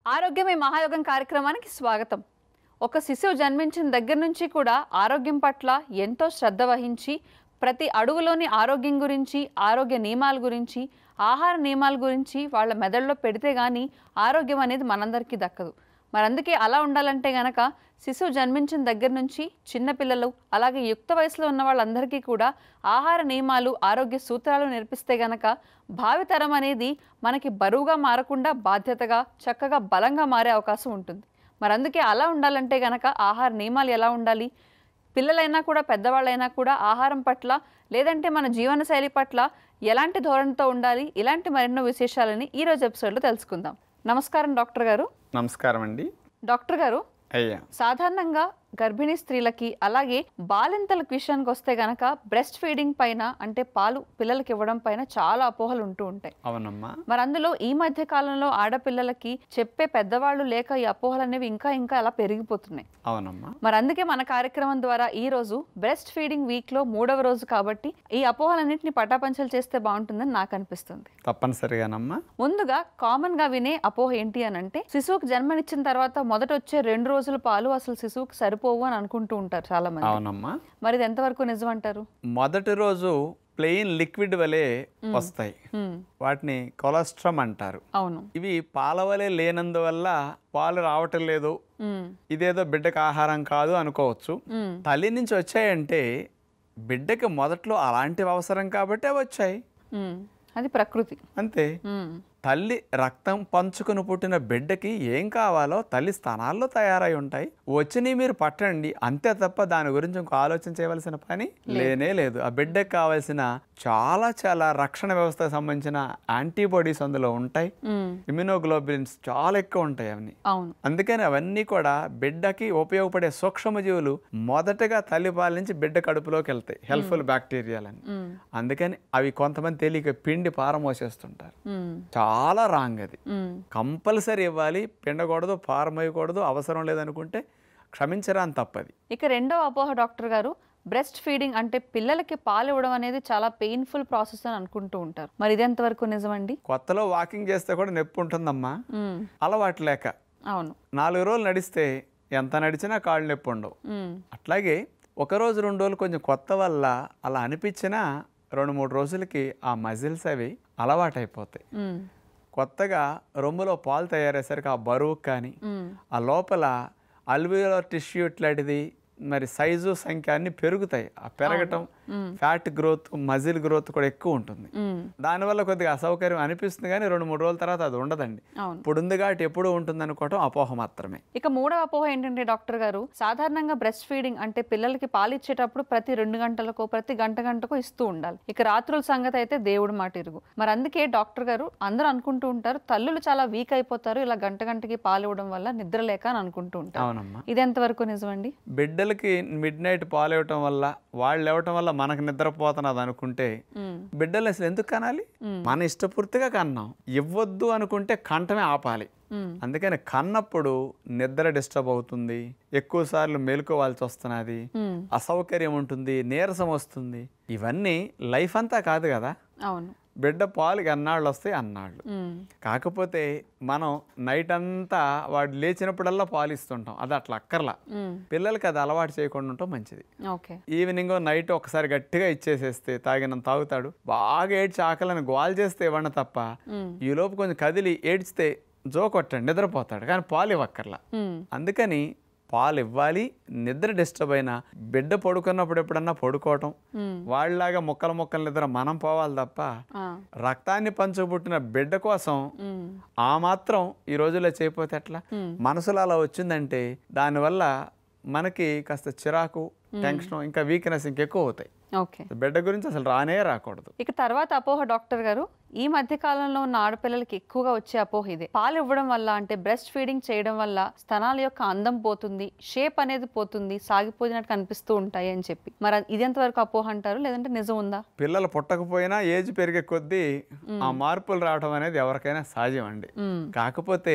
ఆరోగ్యమే మహాయోగం కార్యక్రమానికి స్వాగతం ఒక శిశువు జన్మించిన దగ్గర నుంచి కూడా ఆరోగ్యం పట్ల ఎంతో శ్రద్ధ వహించి ప్రతి అడుగులోని ఆరోగ్యం గురించి ఆరోగ్య నియమాల గురించి ఆహార నియమాల గురించి వాళ్ళ మెదడులో పెడితే కానీ ఆరోగ్యం అనేది మనందరికీ దక్కదు మరి అందుకే అలా ఉండాలంటే గనక శిశువు జన్మించిన దగ్గర నుంచి చిన్నపిల్లలు అలాగే యుక్త వయసులో ఉన్న వాళ్ళందరికీ కూడా ఆహార నియమాలు ఆరోగ్య సూత్రాలు నేర్పిస్తే గనక భావితరం అనేది మనకి బరువుగా మారకుండా బాధ్యతగా చక్కగా బలంగా మారే అవకాశం ఉంటుంది మరి అందుకే అలా ఉండాలంటే గనక ఆహార నియమాలు ఎలా ఉండాలి పిల్లలైనా కూడా పెద్దవాళ్ళైనా కూడా ఆహారం పట్ల లేదంటే మన జీవనశైలి పట్ల ఎలాంటి ధోరణితో ఉండాలి ఇలాంటి మరెన్నో విశేషాలని ఈ రోజు ఎపిసోడ్లో తెలుసుకుందాం నమస్కారం డాక్టర్ గారు నమస్కారం అండి డాక్టర్ గారు అయ్యా సాధారణంగా గర్భిణీ స్త్రీలకి అలాగే బాలింతల విషయానికి వస్తే గనక బ్రెస్ట్ ఫీడింగ్ పైన అంటే పాలు పిల్లలకి ఇవ్వడం పైన చాలా అపోహలు ఉంటూ ఉంటాయి అవునమ్మా మరి అందులో ఈ మధ్య కాలంలో ఆడపిల్లలకి చెప్పే పెద్దవాళ్ళు లేక ఈ అపోహలు అనేవి ఇంకా ఇంకా అలా పెరిగిపోతున్నాయి అవునమ్మా మరి అందుకే మన కార్యక్రమం ద్వారా ఈ రోజు బ్రెస్ట్ ఫీడింగ్ వీక్ లో మూడవ రోజు కాబట్టి ఈ అపోహలన్నింటినీ పటాపంచలు చేస్తే బాగుంటుందని నాకు అనిపిస్తుంది తప్పనిసరిగానమ్మా ముందుగా కామన్ గా వినే అపోహ ఏంటి అని అంటే శిశువుకి జన్మనిచ్చిన తర్వాత మొదట వచ్చే రెండు రోజుల పాలు అసలు శిశువుకి సరిపోవు అని అనుకుంటూ ఉంటారు చాలా మంది అవునమ్మా మరి ఇది ఎంతవరకు నిజం అంటారు మొదటి రోజు ప్లెయిన్ లిక్విడ్ వలె వస్తాయి ఉమ్, వాటిని కొలెస్ట్రమ్ అంటారు అవును ఇవి పాల వలె లేనందువల్ల పాలు రావటం లేదు ఉమ్, ఇదేదో బిడ్డకు ఆహారం కాదు అనుకోవచ్చు ఉమ్, తల్లి నుంచి వచ్చాయంటే బిడ్డకి మొదట్లో అలాంటివి అవసరం కాబట్టే వచ్చాయి ఉమ్, అది ప్రకృతి అంతే ఉమ్, తల్లి రక్తం పంచుకుని పుట్టిన బిడ్డకి ఏం కావాలో తల్లి స్థానాల్లో తయారై ఉంటాయి వచ్చినవి మీరు పట్టండి అంతే తప్ప దాని గురించి ఇంకో ఆలోచన చేయవలసిన పని లేనే లేదు ఆ బిడ్డకి కావాల్సిన చాలా చాలా రక్షణ వ్యవస్థకు సంబంధించిన యాంటీబాడీస్ అందులో ఉంటాయి ఉమ్, ఇమ్యునోగ్లోబులిన్స్ చాలా ఎక్కువ ఉంటాయి అవన్నీ అవును అందుకని అవన్నీ కూడా బిడ్డకి ఉపయోగపడే సూక్ష్మజీవులు మొదటగా తల్లిపాల నుంచి బిడ్డ కడుపులోకి వెళ్తాయి హెల్ప్ఫుల్ బ్యాక్టీరియాలని ఉమ్, అందుకని అవి కొంతమంది తెలియక పిండి పారమోసేస్తుంటారు ఉమ్, చాలా రాంగ్ అది ఉమ్, కంపల్సరీ ఇవ్వాలి పిండకూడదు పారమోయకూడదు అవసరం లేదనుకుంటే క్షమించరా అని తప్పది ఇక రెండవ అపోహ డాక్టర్ గారు బ్రెస్ట్ ఫీడింగ్ అంటే పిల్లలకి పాలు ఇవ్వడం అనేది చాలా పెయిన్ఫుల్ ప్రాసెస్ అని అనుకుంటూ ఉంటారు మరి ఇది ఎంతవరకు నిజమండి కొత్తలో వాకింగ్ చేస్తే కూడా నొప్పి ఉంటుందమ్మా ఉమ్, అలవాటు లేక అవును నాలుగు రోజులు నడిస్తే ఎంత నడిచినా కాళ్ళు నొప్పి ఉండవు ఉమ్, అట్లాగే ఒక రోజు రెండు రోజులు కొంచెం కొత్త వల్ల అలా అనిపించినా రెండు మూడు రోజులకి ఆ మజిల్స్ అవి అలవాటైపోతాయి ఉమ్, కొత్తగా రొమ్ములో పాలు తయారయ్యేసరికి ఆ బరువు కానీ ఉమ్, ఆ లోపల అల్వియోలర్ టిష్యూ ఇట్లాంటిది మరి సైజు సంఖ్య అన్ని పెరుగుతాయి ఆ పెరగటం ఫ్యాట్ గ్రోత్ మజిల్ గ్రోత్ కూడా ఎక్కువ ఉంటుంది ఉమ్, దానివల్ల కొద్దిగా అసౌకర్యం అనిపిస్తుంది కానీ రెండు మూడు రోజుల తర్వాత అది ఉండదండి అవును ఇప్పుడు ఉంది కాబట్టి ఎప్పుడు ఉంటుంది అనుకోవటం అపోహ మాత్రమే ఇక మూడవ అపోహ ఏంటంటే డాక్టర్ గారు సాధారణంగా బ్రెస్ట్ ఫీడింగ్ అంటే పిల్లలకి పాలు ఇచ్చేటప్పుడు ప్రతి రెండు గంటలకు ప్రతి గంట గంటకు ఇస్తూ ఉండాలి ఇక రాత్రుల సంగతి అయితే దేవుడు మాట ఇరుగు మరి అందుకే డాక్టర్ గారు అందరూ అనుకుంటూ ఉంటారు తల్లులు చాలా వీక్ అయిపోతారు ఇలా గంట గంటకి పాలు ఇవ్వడం వల్ల నిద్ర లేక అని అనుకుంటూ ఉంటారు అవునమ్మా ఇది ఎంతవరకు నిజమండి బిడ్డలకి మిడ్ నైట్ పాలు ఇవ్వటం వల్ల వాళ్ళు ఇవ్వటం వల్ల మనకు నిద్రపోతున్నది అనుకుంటే ఉమ్, బిడ్డలు అసలు ఎందుకు కనాలి మన ఇష్టపూర్తిగా కన్నాం ఇవ్వద్దు అనుకుంటే కంఠమే ఆపాలి ఉమ్, అందుకని కన్నప్పుడు నిద్ర డిస్టర్బ్ అవుతుంది ఎక్కువ సార్లు మేలుకోవాల్సి వస్తున్నది ఉమ్, అసౌకర్యం ఉంటుంది నీరసం వస్తుంది ఇవన్నీ లైఫ్ అంతా కాదు కదా అవును బిడ్డ పాలుకి అన్నాళ్ళు వస్తాయి అన్నాళ్ళు ఉమ్, కాకపోతే మనం నైట్ అంతా వాడు లేచినప్పుడల్లా పాలు ఇస్తుంటాం అది అట్లా అక్కర్లా ఉమ్, పిల్లలకి అది అలవాటు చేయకుండా ఉండటం మంచిది ఓకే ఈవినింగ్ నైట్ ఒకసారి గట్టిగా ఇచ్చేసేస్తే తాగినంత తాగుతాడు బాగా ఏడ్చి ఆకలిని గోల్ చేస్తే ఇవ్వండి తప్ప ఉమ్, ఈ లోపు కొంచెం కదిలి ఏడ్చితే జో కొట్టండి నిద్రపోతాడు కానీ పాలు ఇవ్వక్కర్లా ఉమ్, అందుకని పాలు ఇవ్వాలి నిద్ర డిస్టర్బ్ అయినా బిడ్డ పడుకున్నప్పుడు ఎప్పుడన్నా పడుకోవటం ఉమ్, వాళ్ళలాగా ముక్కల ముక్కల నిద్ర మనం పోవాలి తప్ప ఆ, రక్తాన్ని పంచుపుట్టిన బిడ్డ కోసం ఉమ్, ఆ మాత్రం ఈ రోజుల్లో చేయకపోతే ఎట్లా Hmm. మనసులో అలా వచ్చిందంటే దానివల్ల మనకి కాస్త చిరాకు టెన్షన్ ఇంకా వీక్నెస్ ఇంకెక్కువ అవుతాయి ఓకే బిడ్డ గురించి అసలు రానే రాకూడదు ఇక తర్వాత అపోహ డాక్టర్ గారు ఈ మధ్య కాలంలో ఉన్న ఆడపిల్లలకి ఎక్కువగా వచ్చే అపోహ ఇదే పాలు ఇవ్వడం వల్ల అంటే బ్రెస్ట్ ఫీడింగ్ చేయడం వల్ల స్తనాల యొక్క అందం పోతుంది షేప్ అనేది పోతుంది సాగిపోయినట్టు కనిపిస్తూ ఉంటాయి అని చెప్పి మరి ఇది ఎంతవరకు అపోహ అంటారు లేదంటే నిజం ఉందా పిల్లలు పుట్టకపోయినా ఏజ్ పెరిగే కొద్దీ ఆ మార్పులు రావడం అనేది ఎవరికైనా సహజం అండి ఉమ్, కాకపోతే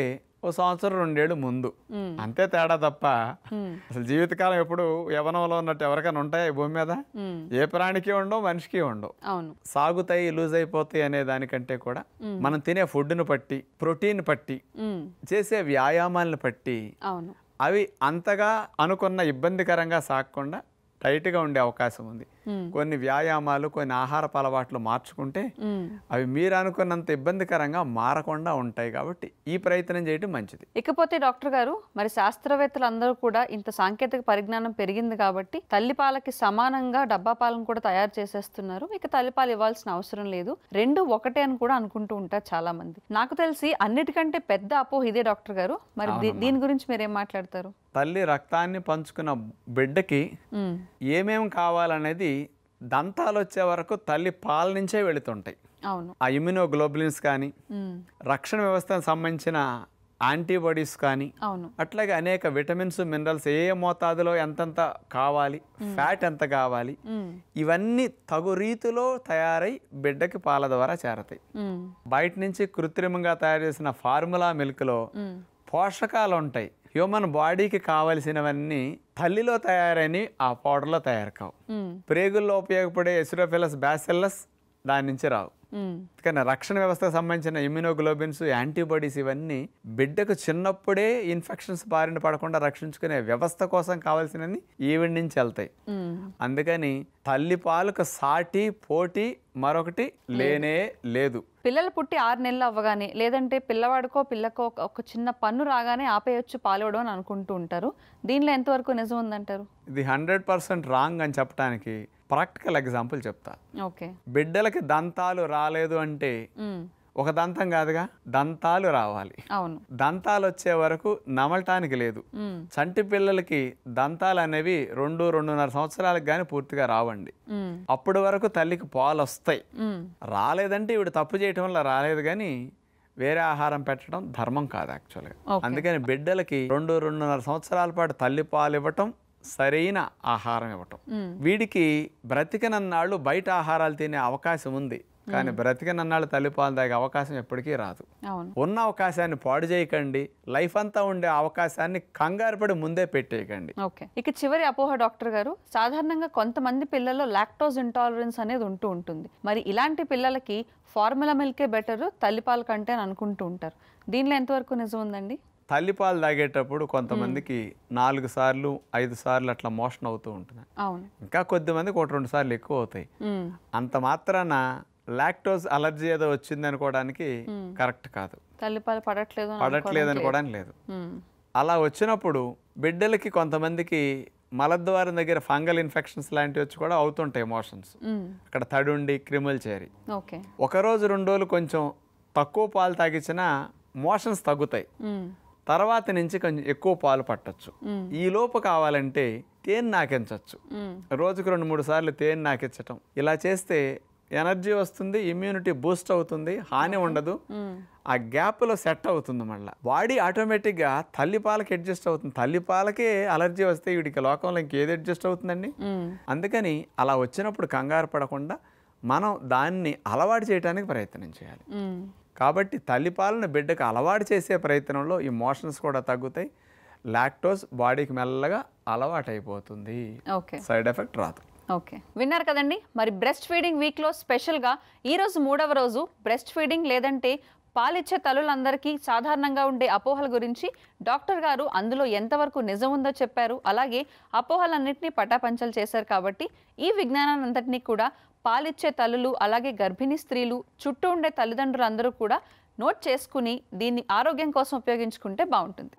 ఓ సంవత్సరం రెండేళ్ళు ముందు మ్మ్. అంతే తేడా తప్ప మ్మ్. అసలు జీవితకాలం ఎప్పుడు యవనంలో ఉన్నట్టు ఎవరికైనా ఉంటాయి భూమి మీద మ్మ్. ఏ ప్రాణికి ఉండవు మనిషికి ఉండవు అవును సాగుతాయి లూజ్ అయిపోతాయి అనే దానికంటే కూడా మనం తినే ఫుడ్ను బట్టి ప్రోటీన్ పట్టి మ్మ్. చేసే వ్యాయామాలను బట్టి అవును అవి అంతగా అనుకున్న ఇబ్బందికరంగా సాగకుండా టైట్గా ఉండే అవకాశం ఉంది మ్మ్. కొన్ని వ్యాయామాలు కొన్ని ఆహారపు అలవాట్లు మార్చుకుంటే మ్మ్. అవి మీరు అనుకున్నంత ఇబ్బందికరంగా మారకుండా ఉంటాయి కాబట్టి ఈ ప్రయత్నం చేయడం మంచిది ఇకపోతే డాక్టర్ గారు మరి శాస్త్రవేత్తలు అందరూ కూడా ఇంత సాంకేతిక పరిజ్ఞానం పెరిగింది కాబట్టి తల్లిపాలకి సమానంగా డబ్బా పాలను కూడా తయారు చేసేస్తున్నారు ఇక తల్లిపాలు ఇవ్వాల్సిన అవసరం లేదు రెండు ఒకటే అని కూడా అనుకుంటూ ఉంటారు చాలా మంది నాకు తెలిసి అన్నిటికంటే పెద్ద అపోహ ఇదే డాక్టర్ గారు మరి దీ- దీని గురించి మీరేం మాట్లాడతారు తల్లి రక్తాన్ని పంచుకున్న బిడ్డకి మ్మ్. ఏమేం కావాలనేది దంతాలు వచ్చే వరకు తల్లి పాల నుంచే వెళుతుంటాయి అవును ఆ ఇమ్యునోగ్లోబులిన్స్ కానీ మ్మ్. రక్షణ వ్యవస్థకు సంబంధించిన యాంటీబాడీస్ కానీ అవును అట్లాగే అనేక విటమిన్స్ మినరల్స్ ఏ ఏ మోతాదులో ఎంతెంత కావాలి ఫ్యాట్ ఎంత కావాలి మ్మ్. ఇవన్నీ తగు రీతిలో తయారై బిడ్డకి పాల ద్వారా చేరతాయి మ్మ్. బయట నుంచి కృత్రిమంగా తయారు చేసిన ఫార్ములా మిల్క్లో మ్మ్. పోషకాలు ఉంటాయి హ్యూమన్ బాడీకి కావలసినవన్నీ తల్లిలో తయారని ఆ పౌడర్లో తయారు కావు మ్మ్. ప్రేగుల్లో ఉపయోగపడే ఎసిరోఫిలస్ బ్యాసిల్లస్ దాని నుంచి రావు మ్మ్. కానీ రక్షణ వ్యవస్థకు సంబంధించిన ఇమ్యునోగ్లోబిన్స్ యాంటీబాడీస్ ఇవన్నీ బిడ్డకు చిన్నప్పుడే ఇన్ఫెక్షన్స్ బారిన పడకుండా రక్షించుకునే వ్యవస్థ కోసం కావాల్సినవి ఈవిడ నుంచి వెళ్తాయి మ్మ్. అందుకని తల్లి పాలకు సాటి పోటీ మరొకటి లేనే లేదు పిల్లలు పుట్టి ఆరు నెలలు అవ్వగానే లేదంటే పిల్లవాడికో పిల్లకో ఒక- ఒక చిన్న పన్ను రాగానే ఆపేయొచ్చు పాలివ్వడం అని అనుకుంటూ ఉంటారు దీనిలో ఎంతవరకు నిజం ఉందంటారు ఇది హండ్రెడ్ పర్సెంట్ రాంగ్ అని చెప్పడానికి ప్రాక్టికల్ ఎగ్జాంపుల్ చెప్తా ఓకే బిడ్డలకి దంతాలు రాలేదు అంటే మ్మ్. ఒక దంతం కాదుగా దంతాలు రావాలి అవును దంతాలు వచ్చే వరకు నమలటానికి లేదు మ్మ్. చంటి పిల్లలకి దంతాలు అనేవి రెండు రెండున్నర సంవత్సరాలకు కానీ పూర్తిగా రావండి మ్మ్. అప్పటి వరకు తల్లికి పాలు వస్తాయి మ్మ్. రాలేదంటే ఇవిడ తప్పు చేయటం వల్ల రాలేదు కానీ వేరే ఆహారం పెట్టడం ధర్మం కాదు యాక్చువల్గా Okay. అందుకని బిడ్డలకి రెండు రెండున్నర సంవత్సరాల పాటు తల్లి పాలు ఇవ్వటం సరైన ఆహారం ఇవ్వటం మ్మ్. వీడికి బ్రతికినన్నాళ్ళు బయట ఆహారాలు తినే అవకాశం ఉంది కానీ బ్రతికినన్నాళ్ళు తల్లిపాలు తాగే అవకాశం ఎప్పటికీ రాదు అవును ఉన్న అవకాశాన్ని పాడు చేయకండి లైఫ్ అంతా ఉండే అవకాశాన్ని కంగారు పడి ముందే పెట్టేయకండి ఓకే ఇక చివరి అపోహ డాక్టర్ గారు సాధారణంగా కొంతమంది పిల్లల్లో లాక్టోజ్ ఇంటాలరెన్స్ అనేది ఉంటూ ఉంటుంది మరి ఇలాంటి పిల్లలకి ఫార్ములా మిల్కే బెటర్ తల్లిపాల కంటే అని అనుకుంటూ ఉంటారు దీనిలో ఎంతవరకు నిజం ఉందండి తల్లిపాలు తాగేటప్పుడు కొంతమందికి నాలుగు సార్లు ఐదు సార్లు అట్లా మోషన్ అవుతూ ఉంటుంది అవును ఇంకా కొద్దిమందికి ఒకటి రెండు సార్లు ఎక్కువ అవుతాయి మ్మ్. అంత మాత్రాన లాక్టోజ్ అలర్జీ ఏదో వచ్చింది అనుకోవడానికి కరెక్ట్ కాదు తల్లిపాలు పడట్లేదు అని పడట్లేదు అనుకోవడం అనుకోవడానికి లేదు మ్మ్. అలా వచ్చినప్పుడు బిడ్డలకి కొంతమందికి మలద్వారం దగ్గర ఫంగల్ ఇన్ఫెక్షన్స్ లాంటివి వచ్చి కూడా అవుతుంటాయి మోషన్స్ మ్మ్. అక్కడ తడుండి క్రిములు చేరి ఓకే ఒక రోజు రెండు రోజులు కొంచెం తక్కువ పాలు తాగించినా మోషన్స్ తగ్గుతాయి మ్మ్. తర్వాత నుంచి కొంచెం ఎక్కువ పాలు పట్టొచ్చు మ్మ్. ఈ లోపు కావాలంటే తేనె నాకించవచ్చు మ్మ్. రోజుకు రెండు మూడు సార్లు తేనె నాకించటం ఇలా చేస్తే ఎనర్జీ వస్తుంది ఇమ్యూనిటీ బూస్ట్ అవుతుంది హాని ఉండదు మ్మ్. ఆ గ్యాప్లో సెట్ అవుతుంది మళ్ళీ బాడీ ఆటోమేటిక్గా తల్లిపాలకి అడ్జస్ట్ అవుతుంది తల్లిపాలకే అలర్జీ వస్తే వీడికి లోకంలో ఇంకేది అడ్జస్ట్ అవుతుందండి మ్మ్. అందుకని అలా వచ్చినప్పుడు కంగారు పడకుండా మనం దాన్ని అలవాటు చేయడానికి ప్రయత్నం చేయాలి మ్మ్. కాబట్టి తల్లిపాలను బిడ్డకు అలవాటు చేసే ప్రయత్నంలో ఈ మోషన్స్ కూడా తగ్గుతాయి లాక్టోస్ బాడీకి మెల్లగా అలవాటు అయిపోతుంది ఓకే సైడ్ ఎఫెక్ట్ రాదు ఓకే విన్నారు కదండి మరి బ్రెస్ట్ ఫీడింగ్ వీక్లో స్పెషల్గా ఈరోజు మూడవ రోజు బ్రెస్ట్ ఫీడింగ్ లేదంటే పాలిచ్చే తల్లులందరికీ సాధారణంగా ఉండే అపోహల గురించి డాక్టర్ గారు అందులో ఎంతవరకు నిజం ఉందో చెప్పారు అలాగే అపోహలన్నింటినీ పటాపంచలు చేశారు కాబట్టి ఈ విజ్ఞానాన్ని అంతటినీ కూడా పాలిచ్చే తల్లులు అలాగే గర్భిణీ స్త్రీలు చుట్టూ ఉండే తల్లిదండ్రులు అందరూ కూడా నోట్ చేసుకుని దీన్ని ఆరోగ్యం కోసం ఉపయోగించుకుంటే బాగుంటుంది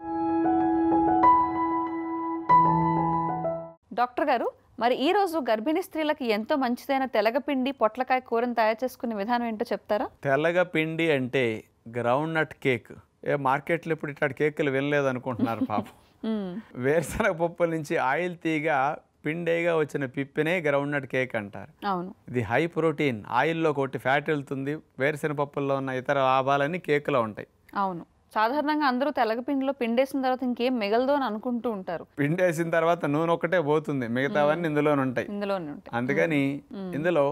డాక్టర్ గారు మరి ఈ రోజు గర్భిణీ స్త్రీలకు ఎంతో మంచిదైన తెలగపిండి పొట్లకాయ కూరను తయారు చేసుకునే విధానం ఏంటో చెప్తారా తెల్లగ పిండి అంటే గ్రౌండ్ నట్ కేక్ ఏ మార్కెట్లో ఇప్పుడు ఇట్లాంటి కేకులు వినలేదు అనుకుంటున్నారు పాపం మ్మ్. వేరుశనగ పప్పుల నుంచి ఆయిల్ తీగ పిండేగా వచ్చిన పిప్పినే గ్రౌండ్ నట్ కేక్ అంటారు అవును ఇది హై ప్రోటీన్ ఆయిల్లో ఒకటి ఫ్యాట్ వెళ్తుంది వేరుశనగ పప్పుల్లో ఉన్న ఇతర లాభాలన్నీ కేకులో ఉంటాయి అవును సాధారణంగా అందరూ తెలగపిండిలో పిండేసిన తర్వాత ఇంకేం మిగలదు అని అనుకుంటూ ఉంటారు పిండేసిన తర్వాత నూనె ఒక్కటే పోతుంది మిగతావన్నీ ఇందులోనే ఉంటాయి ఇందులోనే ఉంటాయి అందుకని ఇందులో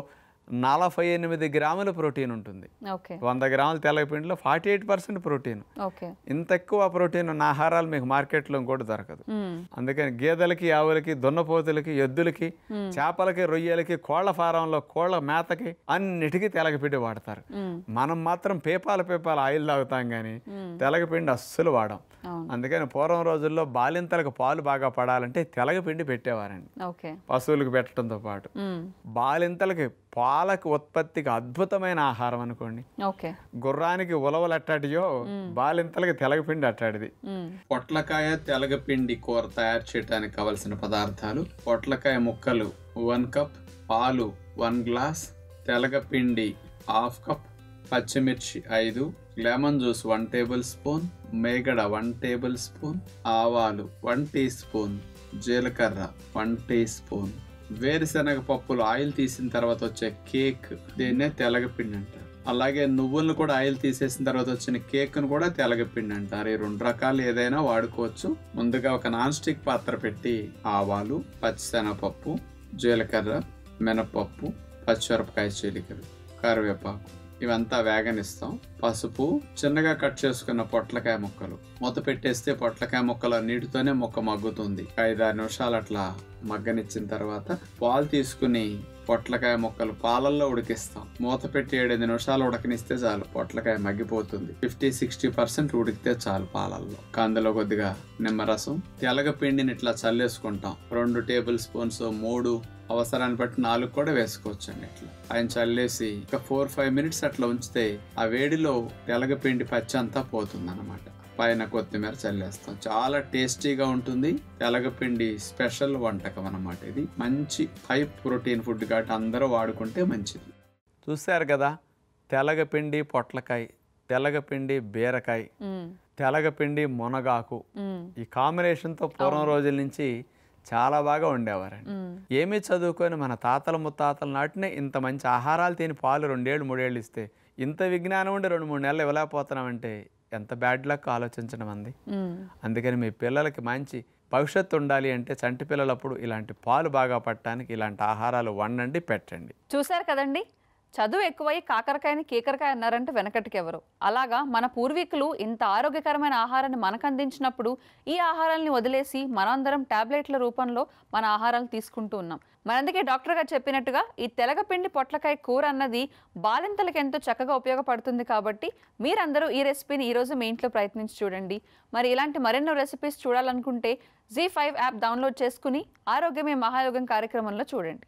నలభై ఎనిమిది గ్రాముల ప్రోటీన్ ఉంటుంది ఓకే వంద గ్రాముల తెల్లపిండిలో forty eight percent protein okay ఇంత ఎక్కువ ప్రోటీన్ ఉన్న ఆహారాలు మీకు మార్కెట్లో కూడా దొరకదు మ్మ్. అందుకని గేదెలకి ఆవులకి దున్నపోతులకి ఎద్దులకి చేపలకి రొయ్యలకి కోళ్ల ఫారంలో కోళ్ల మేతకి అన్నిటికీ తెలగపిండి వాడతారు మ్మ్. మనం మాత్రం పేపాల పేపాల ఆయిల్ తాగుతాం కానీ తెలగపిండి అస్సలు వాడం అవును అందుకని పూర్వం రోజుల్లో బాలింతలకు పాలు బాగా పడాలంటే తెలగపిండి పెట్టేవారండి ఓకే పశువులకు పెట్టడంతో పాటు మ్మ్. బాలింతలకి పాలకు ఉత్పత్తికి అద్భుతమైన ఆహారం అనుకోండి ఓకే గుర్రానికి ఉలవలు అట్టాటియో బాలింతలకి తెలగపిండి అట్టాడిది మ్మ్. పొట్లకాయ తెలగపిండి కూర తయారు చేయడానికి కావలసిన పదార్థాలు పొట్లకాయ ముక్కలు వన్ కప్ పాలు వన్ గ్లాస్ తెలగపిండి హాఫ్ కప్ పచ్చిమిర్చి ఐదు lemon juice one tablespoon మేగడ వన్ టేబుల్ స్పూన్ ఆవాలు వన్ టీ స్పూన్ జీలకర్ర వన్ టీ స్పూన్ వేరుశనగ పప్పులు ఆయిల్ తీసిన తర్వాత వచ్చే కేక్ దీన్నే తెలగపిండి అంటారు అలాగే నువ్వులను కూడా ఆయిల్ తీసేసిన తర్వాత వచ్చిన కేక్ను కూడా తెలగపిండి అంటారు ఈ రెండు రకాలు ఏదైనా వాడుకోవచ్చు ముందుగా ఒక నాన్ స్టిక్ పాత్ర పెట్టి ఆవాలు పచ్చిశనగపప్పు జీలకర్ర మినపప్పు పచ్చిమిరపకాయ చీలికలు కరివేపాకు ఇవంతా వేగనిస్తాం పసుపు చిన్నగా కట్ చేసుకున్న పొట్లకాయ ముక్కలు మూత పెట్టేస్తే పొట్లకాయ ముక్కల నీటితోనే ముక్క మగ్గుతుంది ఐదారు నిమిషాలు అట్లా మగ్గనిచ్చిన తర్వాత పాలు తీసుకుని పొట్లకాయ ముక్కలు పాలల్లో ఉడికిస్తాం మూత పెట్టి ఏడెనిమిది నిమిషాలు ఉడకనిస్తే చాలు పొట్లకాయ మగ్గిపోతుంది ఫిఫ్టీ సిక్స్టీ పర్సెంట్ ఉడికితే చాలు పాలల్లో అందులో కొద్దిగా నిమ్మరసం తెలగపిండిని ఇట్లా చల్లేసుకుంటాం రెండు టేబుల్ స్పూన్స్ మూడు అవసరాన్ని బట్టి నాలుగు కూడా వేసుకోవచ్చు అండి ఇట్లా ఆయన చల్లేసి ఒక ఫోర్ ఫైవ్ మినిట్స్ అట్లా ఉంచితే ఆ వేడిలో తెలగపిండి పచ్చి అంతా పోతుంది అనమాట పైన కొత్తిమీర చల్లేస్తాం చాలా టేస్టీగా ఉంటుంది తెలగపిండి స్పెషల్ వంటకం అన్నమాట ఇది మంచి హై ప్రోటీన్ ఫుడ్ కాబట్టి అందరూ వాడుకుంటే మంచిది చూశారు కదా తెలగపిండి పొట్లకాయ తెలగపిండి బీరకాయ మ్మ్. తెలగపిండి మునగాకు మ్మ్. ఈ కాంబినేషన్తో పూర్వం రోజుల నుంచి చాలా బాగా ఉండేవారండి మ్మ్. ఏమీ చదువుకొని మన తాతల ముత్తాతల నాటినే ఇంత మంచి ఆహారాలు తిని పాలు రెండేళ్ళు మూడేళ్ళు ఇస్తే ఇంత విజ్ఞానం ఉండి రెండు మూడు నెలలు ఇవ్వలేకపోతున్నామంటే ఎంత బ్యాడ్ లక్ ఆలోచించడం అంది మ్మ్. అందుకని మీ పిల్లలకి మంచి భవిష్యత్తు ఉండాలి అంటే చంటి పిల్లలప్పుడు ఇలాంటి పాలు బాగా పట్టడానికి ఇలాంటి ఆహారాలు వండండి పెట్టండి చూశారు కదండి చదువు ఎక్కువై కాకరకాయని కీకరకాయ అన్నారంటే వెనకటికి ఎవరు అలాగా మన పూర్వీకులు ఇంత ఆరోగ్యకరమైన ఆహారాన్ని మనకు అందించినప్పుడు ఈ ఆహారాన్ని వదిలేసి మనందరం టాబ్లెట్ల రూపంలో మన ఆహారాలు తీసుకుంటూ ఉన్నాం మరి అందుకే డాక్టర్ గారు చెప్పినట్టుగా ఈ తెలగపిండి పొట్లకాయ కూర అన్నది బాలింతలకు ఎంతో చక్కగా ఉపయోగపడుతుంది కాబట్టి మీరందరూ ఈ రెసిపీని ఈరోజు మీ ఇంట్లో ప్రయత్నించి చూడండి మరి ఇలాంటి మరెన్నో రెసిపీస్ చూడాలనుకుంటే జీ ఫైవ్ యాప్ డౌన్లోడ్ చేసుకుని ఆరోగ్యమే మహాయోగం కార్యక్రమంలో చూడండి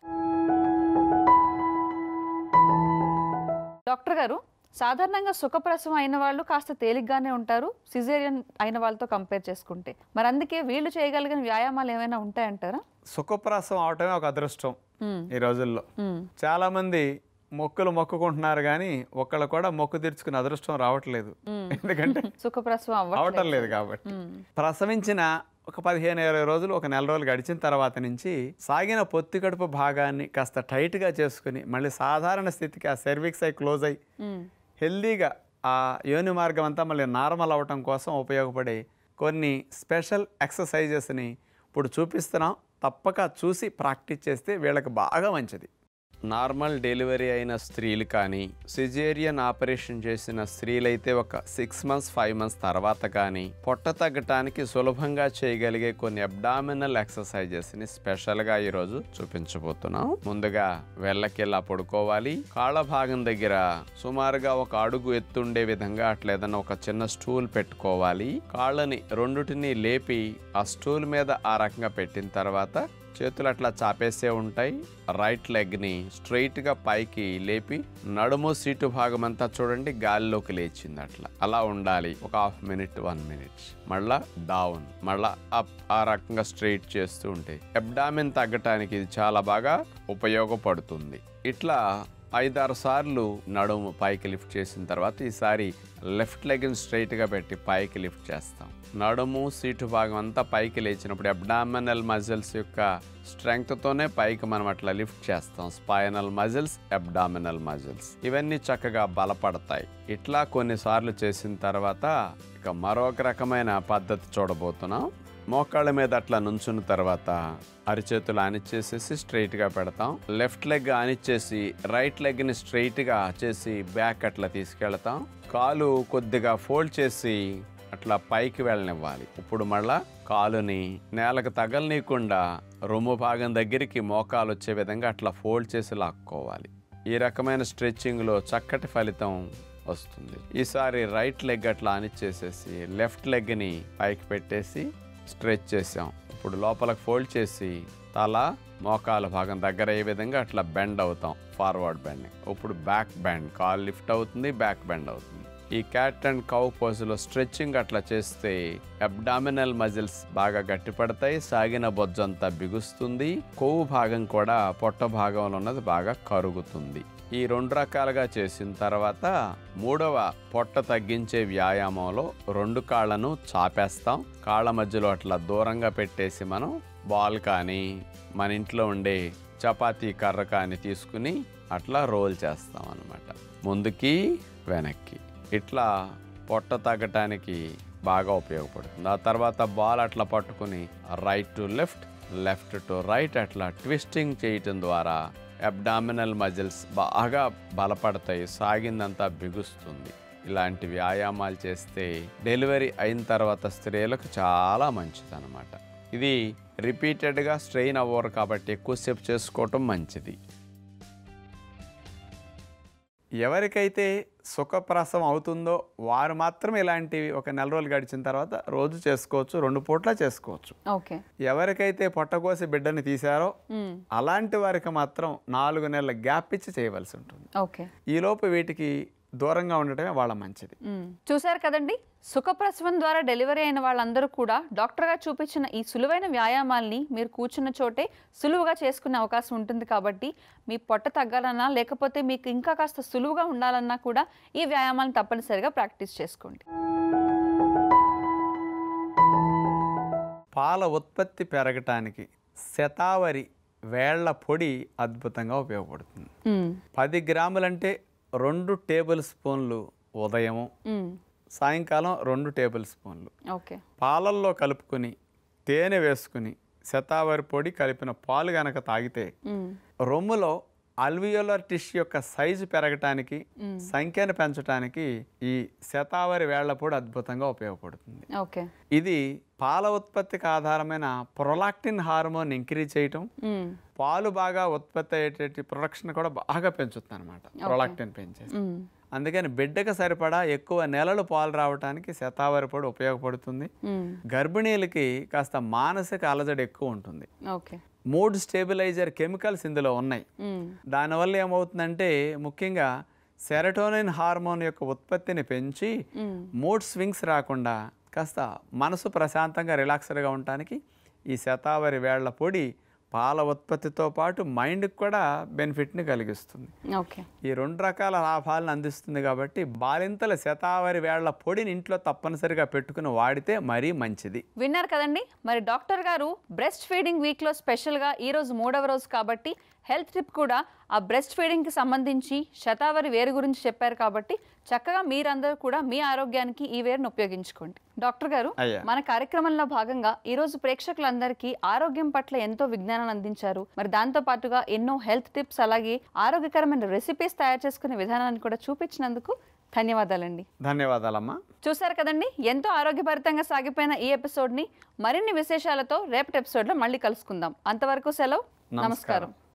డాక్టర్ గారు సాధారణంగా సుఖప్రసవం అయిన వాళ్ళు కాస్త తేలిగ్గానే ఉంటారు సిజేరియన్ అయిన వాళ్ళతో కంపేర్ చేసుకుంటే మరి అందుకే వీళ్ళు చేయగలిగిన వ్యాయామాలు ఏమైనా ఉంటాయంటారా సుఖప్రాసం అవటమే ఒక అదృష్టం మ్మ్. ఈ రోజుల్లో మ్మ్. చాలామంది మొక్కులు మొక్కుకుంటున్నారు కానీ ఒక్కళ్ళు కూడా మొక్కు తీర్చుకునే అదృష్టం రావట్లేదు ఎందుకంటే సుఖప్రసవం అవటం అవ్వట్లేదు లేదు కాబట్టి మ్మ్. ప్రసవించిన ఒక పదిహేను ఇరవై రోజులు ఒక నెల రోజులు గడిచిన తర్వాత నుంచి సాగిన పొత్తి కడుపు భాగాన్ని కాస్త టైట్గా చేసుకుని మళ్ళీ సాధారణ స్థితికి ఆ సెర్విక్స్ అయి క్లోజ్ అయ్యి మ్మ్. హెల్దీగా ఆ యోని మార్గం అంతా మళ్ళీ నార్మల్ అవ్వటం కోసం ఉపయోగపడే కొన్ని స్పెషల్ ఎక్సర్సైజెస్ని ఇప్పుడు చూపిస్తున్నాం తప్పక చూసి ప్రాక్టీస్ చేస్తే వీళ్ళకి బాగా మంచిది నార్మల్ డెలివరీ అయిన స్త్రీలు కానీ సిజేరియన్ ఆపరేషన్ చేసిన స్త్రీలైతే ఒక సిక్స్ మంత్స్ ఫైవ్ మంత్స్ తర్వాత కానీ పొట్ట తగ్గటానికి సులభంగా చేయగలిగే కొన్ని అబ్డామినల్ ఎక్సర్సైజెస్ని స్పెషల్గా ఈరోజు చూపించబోతున్నాం ముందుగా వెళ్ళకిలా పడుకోవాలి కాళ్ళ భాగం దగ్గర సుమారుగా ఒక అడుగు ఎత్తుండే విధంగా అట్లా ఏదైనా ఒక చిన్న స్టూల్ పెట్టుకోవాలి కాళ్ళని రెండుటిని లేపి ఆ స్టూల్ మీద ఆ రకంగా పెట్టిన తర్వాత చేతులు అట్లా చాపేసే ఉంటాయి రైట్ లెగ్ని స్ట్రైట్గా పైకి లేపి నడుము సీటు భాగం అంతా చూడండి గాలిలోకి లేచింది అట్లా అలా ఉండాలి ఒక హాఫ్ మినిట్ వన్ మినిట్ మళ్ళా డౌన్ మళ్ళా అప్ ఆ రకంగా స్ట్రైట్ చేస్తూ ఉంటే అబ్డామిన్ తగ్గటానికి ఇది చాలా బాగా ఉపయోగపడుతుంది ఇట్లా ఐదారు సార్లు నడుము పైకి లిఫ్ట్ చేసిన తర్వాత ఈసారి లెఫ్ట్ లెగ్ని స్ట్రైట్గా పెట్టి పైకి లిఫ్ట్ చేస్తాం నడుము సీటు భాగం అంతా పైకి లేచినప్పుడు అబ్డామినల్ మజిల్స్ యొక్క స్ట్రెంగ్త్తోనే పైకి మనం అట్లా లిఫ్ట్ చేస్తాం స్పైనల్ మజిల్స్ అబ్డామినల్ మజిల్స్ ఇవన్నీ చక్కగా బలపడతాయి ఇట్లా కొన్నిసార్లు చేసిన తర్వాత ఇక మరొక రకమైన పద్ధతి చూడబోతున్నాం మోకాళ్ళ మీద అట్లా నుంచున్న తర్వాత అరిచేతులు ఆనిచ్చేసేసి స్ట్రైట్గా పెడతాం లెఫ్ట్ లెగ్ ఆనిచ్చేసి రైట్ లెగ్ని స్ట్రైట్గా చేసి బ్యాక్ అట్లా తీసుకెళ్తాం కాలు కొద్దిగా ఫోల్డ్ చేసి అట్లా పైకి వెళ్ళనివ్వాలి ఇప్పుడు మళ్ళా కాలుని నేలకు తగలనీయకుండా రొమ్ము భాగం దగ్గరికి మోకాలు వచ్చే విధంగా అట్లా ఫోల్డ్ చేసి లాక్కోవాలి ఈ రకమైన స్ట్రెచ్చింగ్లో చక్కటి ఫలితం వస్తుంది ఈసారి రైట్ లెగ్ అట్లా ఆనిచ్చేసేసి లెఫ్ట్ లెగ్ని పైకి పెట్టేసి స్ట్రెచ్ చేసాం ఇప్పుడు లోపలికి ఫోల్డ్ చేసి తల మోకాల భాగం దగ్గర అయ్యే విధంగా అట్లా బెండ్ అవుతాం ఫార్వర్డ్ బెండింగ్ ఇప్పుడు బ్యాక్ బెండ్ కాల్ లిఫ్ట్ అవుతుంది బ్యాక్ బెండ్ అవుతుంది ఈ క్యాట్ అండ్ కౌ పోజులో స్ట్రెచ్చింగ్ అట్లా చేస్తే అబ్డామినల్ మజిల్స్ బాగా గట్టిపడతాయి సాగిన బొజ్జంతా బిగుస్తుంది కొవ్వు భాగం కూడా పొట్ట భాగంలో ఉన్నది బాగా కరుగుతుంది ఈ రెండు రకాలుగా చేసిన తర్వాత మూడవ పొట్ట తగ్గించే వ్యాయామంలో రెండు కాళ్ళను చాపేస్తాం కాళ్ళ మధ్యలో అట్లా దూరంగా పెట్టేసి మనం బాల్ కానీ మన ఇంట్లో ఉండే చపాతీ కర్ర కానీ తీసుకుని అట్లా రోల్ చేస్తాం అన్నమాట ముందుకి వెనక్కి ఇట్లా పొట్ట తగ్గటానికి బాగా ఉపయోగపడుతుంది ఆ తర్వాత బాల్ అట్లా పట్టుకుని right to left left to right అట్లా ట్విస్టింగ్ చేయటం ద్వారా అబ్డామినల్ మజిల్స్ బాగా బలపడతాయి సాగిందంతా బిగుస్తుంది ఇలాంటి వ్యాయామాలు చేస్తే డెలివరీ అయిన తర్వాత స్త్రీలకు చాలా మంచిదన్నమాట ఇది రిపీటెడ్గా స్ట్రెయిన్ అవ్వరు కాబట్టి ఎక్కువసేపు చేసుకోవటం మంచిది ఎవరికైతే సుఖప్రసం అవుతుందో వారు మాత్రమే ఇలాంటివి ఒక నెల రోజులు గడిచిన తర్వాత రోజు చేసుకోవచ్చు రెండు పూట్ల చేసుకోవచ్చు ఓకే ఎవరికైతే పొట్టకోసి బిడ్డని తీశారో అలాంటి వారికి మాత్రం నాలుగు నెలల గ్యాప్ ఇచ్చి చేయవలసి ఉంటుంది ఓకే ఈలోపు వీటికి దూరంగా ఉండటమే వాళ్ళ మంచిది మ్మ్. చూశారు కదండి సుఖప్రసవం ద్వారా డెలివరీ అయిన వాళ్ళందరూ కూడా డాక్టర్ గారు చూపించిన ఈ సులువైన వ్యాయామాల్ని మీరు కూర్చున్న చోటే సులువుగా చేసుకునే అవకాశం ఉంటుంది కాబట్టి మీ పొట్ట తగ్గాలన్నా లేకపోతే మీకు ఇంకా కాస్త సులువుగా ఉండాలన్నా కూడా ఈ వ్యాయామాలను తప్పనిసరిగా ప్రాక్టీస్ చేసుకోండి పాల ఉత్పత్తి పెరగటానికి శతావరి వేళ్ల పొడి అద్భుతంగా ఉపయోగపడుతుంది మ్మ్. పది గ్రాములంటే రెండు టేబుల్ స్పూన్లు ఉదయము మ్మ్. సాయంకాలం రెండు టేబుల్ స్పూన్లు ఓకే పాలల్లో కలుపుకొని తేనె వేసుకుని శతావరి పొడి కలిపిన పాలు గనక తాగితే మ్మ్. రొమ్ములో అల్వియోలర్ టిష్యూ యొక్క సైజు పెరగటానికి సంఖ్యను పెంచడానికి ఈ శతావరి వేళ్ల పొడి అద్భుతంగా ఉపయోగపడుతుంది ఓకే ఇది పాల ఉత్పత్తికి ఆధారమైన ప్రొలాక్టిన్ హార్మోన్ ఇంక్రీజ్ చేయటం మ్మ్. పాలు బాగా ఉత్పత్తి అయ్యేటటువంటి ప్రొడక్షన్ కూడా బాగా పెంచుతుంది అనమాట ప్రొలాక్టిన్ పెంచేసి మ్మ్. అందుకని బిడ్డకు సరిపడా ఎక్కువ నెలలు పాలు రావడానికి శతావరి పొడి ఉపయోగపడుతుంది మ్మ్. గర్భిణీలకి కాస్త మానసిక అలజడి ఎక్కువ ఉంటుంది ఓకే మూడ్ స్టేబిలైజర్ కెమికల్స్ ఇందులో ఉన్నాయి మ్మ్. దానివల్ల ఏమవుతుందంటే ముఖ్యంగా సెరటోనిన్ హార్మోన్ యొక్క ఉత్పత్తిని పెంచి మ్మ్. మూడ్ స్వింగ్స్ రాకుండా కాస్త మనసు ప్రశాంతంగా రిలాక్స్డ్గా ఉండటానికి ఈ శతావరి వేళ్ల పొడి పాల ఉత్పత్తితో పాటు మైండ్కి కూడా బెనిఫిట్ని కలిగిస్తుంది ఓకే ఈ రెండు రకాల లాభాలను అందిస్తుంది కాబట్టి బాలింతల శతావరి వేళ్ల పొడిని ఇంట్లో తప్పనిసరిగా పెట్టుకుని వాడితే మరీ మంచిది విన్నారు కదండి మరి డాక్టర్ గారు బ్రెస్ట్ ఫీడింగ్ వీక్లో స్పెషల్గా ఈరోజు మూడవ రోజు కాబట్టి హెల్త్ టిప్ కూడా ఆ బ్రెస్ట్ ఫీడింగ్కి సంబంధించి శతావరి వేరు గురించి చెప్పారు కాబట్టి చక్కగా మీరందరూ కూడా మీ ఆరోగ్యానికి ఈ వేరును ఉపయోగించుకోండి డాక్టర్ గారు అయ్యా. మన కార్యక్రమంలో భాగంగా ఈరోజు ప్రేక్షకులందరికీ ఆరోగ్యం పట్ల ఎంతో విజ్ఞానాన్ని అందించారు మరి దాంతో పాటుగా ఎన్నో హెల్త్ టిప్స్ అలాగే ఆరోగ్యకరమైన రెసిపీస్ తయారు చేసుకునే విధానాన్ని కూడా చూపించినందుకు ధన్యవాదాలండి ధన్యవాదాలమ్మా చూశారు కదండి ఎంతో ఆరోగ్యభరితంగా సాగిపోయిన ఈ ఎపిసోడ్ని మరిన్ని విశేషాలతో రేపటి ఎపిసోడ్లో మళ్ళీ కలుసుకుందాం అంతవరకు సెలవు నమస్కారం